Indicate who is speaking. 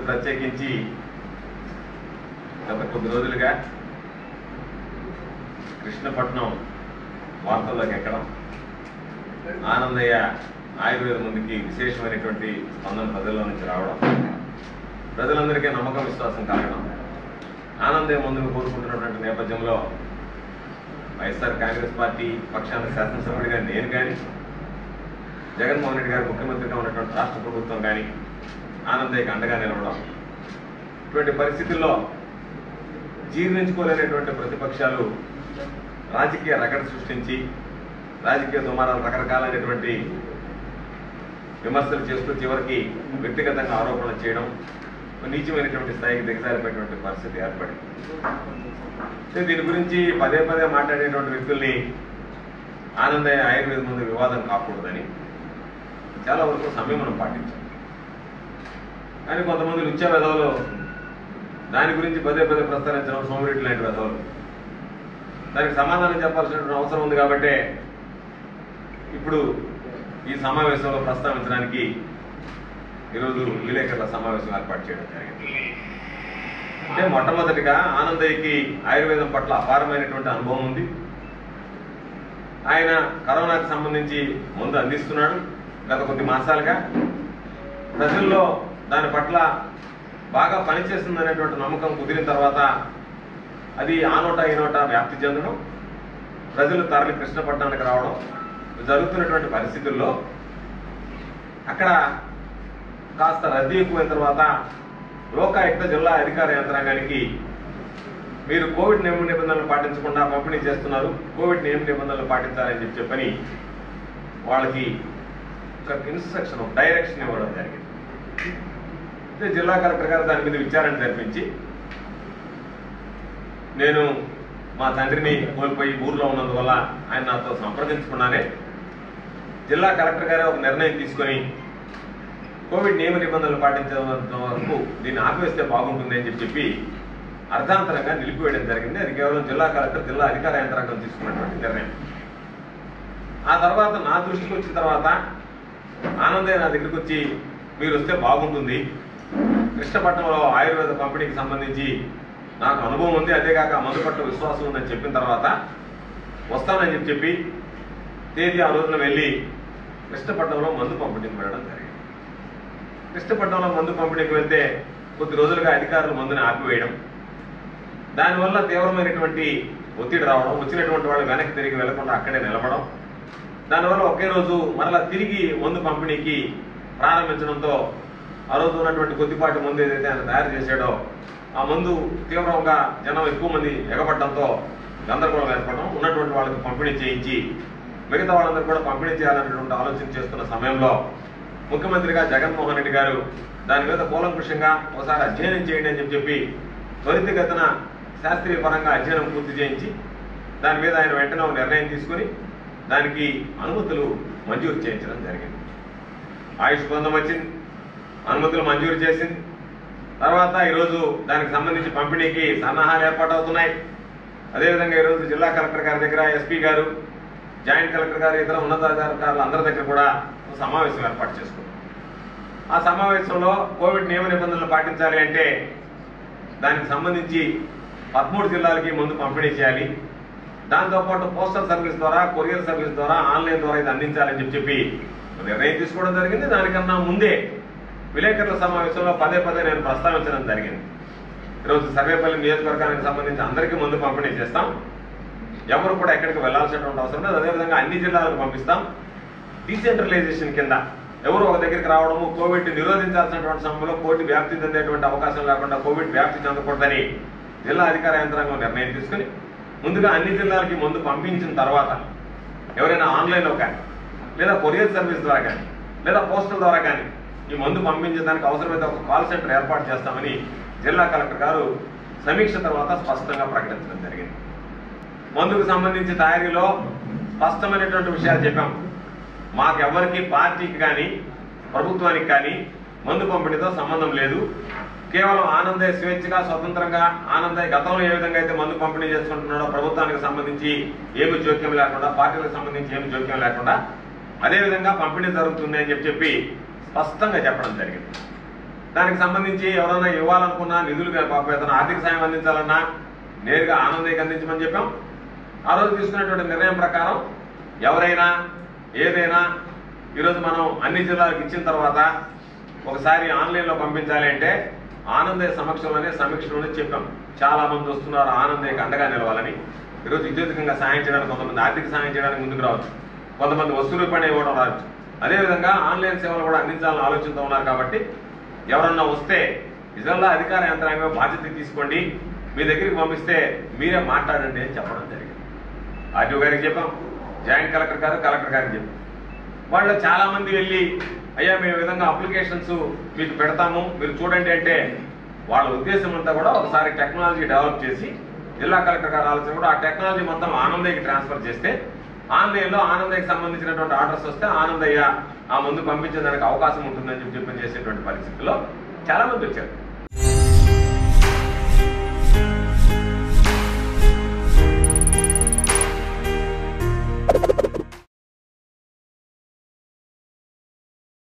Speaker 1: ప్రత్యేకించి గత కొద్ది రోజులుగా కృష్ణపట్నం వార్తల్లోకి ఎక్కడం ఆనందయ్య ఆయుర్వేద ముందుకి విశేషమైనటువంటి స్పందన ప్రజల్లో నుంచి రావడం ప్రజలందరికీ నమ్మకం విశ్వాసం కలగడం ఆనందయ్య ముందుకు కోరుకుంటున్నటువంటి నేపథ్యంలో వైఎస్ఆర్ కాంగ్రెస్ పార్టీ పక్షాన శాసనసభ్యుడిగా నేను కానీ జగన్మోహన్ రెడ్డి గారు ముఖ్యమంత్రిగా ఉన్నటువంటి రాష్ట్ర ప్రభుత్వం కానీ ఆనందయ్యకి అండగా నిలవడం ఇటువంటి పరిస్థితుల్లో జీర్ణించుకోలేనటువంటి ప్రతిపక్షాలు రాజకీయ రగడ సృష్టించి రాజకీయ దుమారాలు రకరకాలైనటువంటి విమర్శలు చేస్తూ చివరికి వ్యక్తిగతంగా ఆరోపణలు చేయడం నీచమైనటువంటి స్థాయికి దిగజారిపోయినటువంటి పరిస్థితి ఏర్పడింది సో దీని గురించి పదే పదే మాట్లాడేటువంటి వ్యక్తుల్ని ఆనందయ్య ఆయుర్వేద ముందు వివాదం కాకూడదని చాలా వరకు సంయమనం పాటించాం కానీ కొంతమంది లుచ్చ వెధవలు దాని గురించి పదే పదే ప్రస్తావించడం సోమిరెడ్డి లాంటి వెధవలు దానికి సమాధానం చెప్పాల్సినటువంటి అవసరం ఉంది కాబట్టి ఇప్పుడు ఈ సమావేశంలో ప్రస్తావించడానికి ఈరోజు విలేకరుల సమావేశం ఏర్పాటు చేయడం జరిగింది అంటే మొట్టమొదటిగా ఆనందయ్యకి ఆయుర్వేదం పట్ల అపారమైనటువంటి అనుభవం ఉంది ఆయన కరోనాకు సంబంధించి ముందు అందిస్తున్నాడు గత కొద్ది మాసాలుగా ప్రజల్లో దాని పట్ల బాగా పనిచేస్తుందనేటువంటి నమ్మకం కుదిరిన తర్వాత అది ఆ నోట ఈ నోట వ్యాప్తి చెందడం ప్రజలు తరలి కృష్ణపట్నానికి రావడం జరుగుతున్నటువంటి పరిస్థితుల్లో అక్కడ కాస్త రద్దీ ఎక్కువైన తర్వాత లోకాయుక్త జిల్లా అధికార యంత్రాంగానికి మీరు కోవిడ్ నియమ నిబంధనలు పాటించకుండా పంపిణీ చేస్తున్నారు కోవిడ్ నియమ నిబంధనలు పాటించాలని చెప్పి చెప్పని వాళ్ళకి ఒక ఇన్స్ట్రక్షన్ ఒక డైరెక్షన్ ఇవ్వడం జరిగింది అంటే జిల్లా కలెక్టర్ గారు దాని మీద విచారణ జరిపించి నేను మా తండ్రిని కోల్పోయి ఊర్లో ఉన్నందువల్ల ఆయన నాతో సంప్రదించకుండానే జిల్లా కలెక్టర్ గారే ఒక నిర్ణయం తీసుకొని కోవిడ్ నియమ నిబంధనలు పాటించేంత వరకు దీన్ని ఆపివేస్తే బాగుంటుంది అని చెప్పి చెప్పి అర్ధాంతరంగా నిలిపివేయడం జరిగింది అది కేవలం జిల్లా కలెక్టర్ జిల్లా అధికార యంత్రాంగం తీసుకున్నటువంటి నిర్ణయం ఆ తర్వాత నా దృష్టికి వచ్చిన తర్వాత ఆనందయ్య నా దగ్గరికి వచ్చి మీరు వస్తే బాగుంటుంది కృష్ణపట్నంలో ఆయుర్వేద కంపెనీకి సంబంధించి నాకు అనుభవం ఉంది అదే కాక మందు పట్ల విశ్వాసం ఉందని చెప్పిన తర్వాత వస్తానని చెప్పి చెప్పి తేదీ ఆ రోజున వెళ్ళి కృష్ణపట్నంలో మందు పంపిణీకి వెళ్ళడం జరిగింది కృష్ణపట్నంలో మందు పంపిణీకి వెళ్తే కొద్ది రోజులుగా అధికారులు మందుని ఆపివేయడం దానివల్ల తీవ్రమైనటువంటి ఒత్తిడి రావడం వచ్చినటువంటి వాళ్ళు వెనక్కి తిరిగి వెళ్లకుండా అక్కడే నిలబడం దానివల్ల ఒకే రోజు మరలా తిరిగి మందు పంపిణీకి ప్రారంభించడంతో ఆ రోజు ఉన్నటువంటి కొద్దిపాటి మందు ఏదైతే ఆయన తయారు చేశాడో ఆ మందు తీవ్రంగా జనం ఎక్కువ మంది ఎగబడడంతో గందరగోళం ఏర్పడడం ఉన్నటువంటి వాళ్ళకి పంపిణీ చేయించి మిగతా వాళ్ళందరూ కూడా పంపిణీ చేయాలనేటువంటి ఆలోచన చేస్తున్న సమయంలో ముఖ్యమంత్రిగా జగన్మోహన్ రెడ్డి గారు దాని మీద కూలంకుషంగా ఒకసారి అధ్యయనం చేయండి అని చెప్పి చెప్పి త్వరితగతిన శాస్త్రీయ పరంగా అధ్యయనం పూర్తి చేయించి దాని మీద ఆయన వెంటనే ఒక నిర్ణయం తీసుకుని దానికి అనుమతులు మంజూరు చేయించడం జరిగింది ఆయుష్ బృందం వచ్చింది అనుమతులు మంజూరు చేసింది తర్వాత ఈరోజు దానికి సంబంధించి పంపిణీకి సన్నాహాలు ఏర్పాటవుతున్నాయి అదేవిధంగా ఈరోజు జిల్లా కలెక్టర్ గారి దగ్గర ఎస్పీ గారు జాయింట్ కలెక్టర్ గారు ఇతర ఉన్నతాధికారులు అందరి దగ్గర కూడా ఒక సమావేశం ఏర్పాటు చేసుకున్నాం ఆ సమావేశంలో కోవిడ్ నియమ నిబంధనలు పాటించాలి అంటే దానికి సంబంధించి పదమూడు జిల్లాలకి ముందు పంపిణీ చేయాలి దాంతోపాటు పోస్టల్ సర్వీస్ ద్వారా కొరియర్ సర్వీస్ ద్వారా ఆన్లైన్ ద్వారా ఇది అందించాలని చెప్పి చెప్పి ఒక నిర్ణయం తీసుకోవడం జరిగింది దానికన్నా ముందే విలేకరుల సమావేశంలో పదే పదే నేను ప్రస్తావించడం జరిగింది ఈరోజు సర్వేపల్లి నియోజకవర్గానికి సంబంధించి అందరికీ ముందు పంపిణీ చేస్తాం ఎవరు కూడా ఎక్కడికి వెళ్లాల్సినటువంటి అవసరం లేదు అదేవిధంగా అన్ని జిల్లాలకు పంపిస్తాం డీసెంట్రలైజేషన్ కింద ఎవరు ఒక దగ్గరికి రావడము కోవిడ్ నిరోధించాల్సినటువంటి సమయంలో కోవిడ్ వ్యాప్తి చెందేటువంటి అవకాశం లేకుండా కోవిడ్ వ్యాప్తి చెందకూడదని జిల్లా అధికార యంత్రాంగం నిర్ణయం తీసుకుని ముందుగా అన్ని జిల్లాలకి ముందు పంపించిన తర్వాత ఎవరైనా ఆన్లైన్లో కానీ లేదా కొరియర్ సర్వీస్ ద్వారా కానీ లేదా పోస్టల్ ద్వారా కానీ ఈ మందు పంపించడానికి అవసరమైతే ఒక కాల్ సెంటర్ ఏర్పాటు చేస్తామని జిల్లా కలెక్టర్ గారు సమీక్ష తర్వాత స్పష్టంగా ప్రకటించడం జరిగింది మందుకు సంబంధించి తయారీలో స్పష్టమైనటువంటి విషయాలు చెప్పాం మాకెవ్వరికి పార్టీకి కానీ ప్రభుత్వానికి కానీ మందు పంపిణీతో సంబంధం లేదు కేవలం ఆనందయ్య స్వేచ్ఛగా స్వతంత్రంగా ఆనందయ్య గతంలో ఏ విధంగా అయితే మందు పంపిణీ చేసుకుంటున్నాడో ప్రభుత్వానికి సంబంధించి ఏమి జోక్యం లేకుండా పార్టీలకు సంబంధించి ఏమి జోక్యం లేకుండా అదే విధంగా పంపిణీ జరుగుతుంది అని చెప్పి చెప్పి స్పష్టంగా చెప్పడం జరిగింది దానికి సంబంధించి ఎవరైనా ఇవ్వాలనుకున్నా నిధులు పాపం ఏదైనా ఆర్థిక సాయం అందించాలన్నా నేరుగా ఆనందయ్యకి అందించమని చెప్పాం ఆ రోజు తీసుకున్నటువంటి నిర్ణయం ప్రకారం ఎవరైనా ఏదైనా ఈరోజు మనం అన్ని జిల్లాలకు ఇచ్చిన తర్వాత ఒకసారి ఆన్లైన్లో పంపించాలి అంటే ఆనందయ్య సమక్షంలోనే సమీక్షలోనే చెప్పాం చాలా మంది వస్తున్నారు ఆనందయ్యకి అండగా నిలవాలని ఈరోజు విద్యుత్కంగా సాయం చేయడానికి కొంతమంది ఆర్థిక సాయం చేయడానికి ముందుకు రావచ్చు కొంతమంది వస్తు రూపాయలు ఇవ్వడం రావచ్చు అదేవిధంగా ఆన్లైన్ సేవలు కూడా అందించాలని ఆలోచనతో ఉన్నారు కాబట్టి ఎవరన్నా వస్తే నిజంగా అధికార యంత్రాంగం బాధ్యత తీసుకోండి మీ దగ్గరికి పంపిస్తే మీరే మాట్లాడండి అని చెప్పడం జరిగింది ఆర్టీఓ గారికి చెప్పాం జాయింట్ కలెక్టర్ గారు కలెక్టర్ గారికి చెప్పాం వాళ్ళు చాలా మంది వెళ్ళి అయ్యా మేము ఈ విధంగా అప్లికేషన్స్ మీకు పెడతాము మీరు చూడండి అంటే వాళ్ళ ఉద్దేశం అంతా కూడా ఒకసారి టెక్నాలజీ డెవలప్ చేసి జిల్లా కలెక్టర్ గారు ఆలోచన కూడా ఆ టెక్నాలజీ మొత్తం ఆనందయ్యకి ట్రాన్స్ఫర్ చేస్తే ఆన్లైన్లో ఆనందయ్యకి సంబంధించినటువంటి ఆర్డర్స్ వస్తే ఆనందయ్య ఆ ముందు పంపించేదానికి అవకాశం ఉంటుందని చెప్పి చెప్పి చేసేటువంటి పరిస్థితిలో చాలా మంది వచ్చారు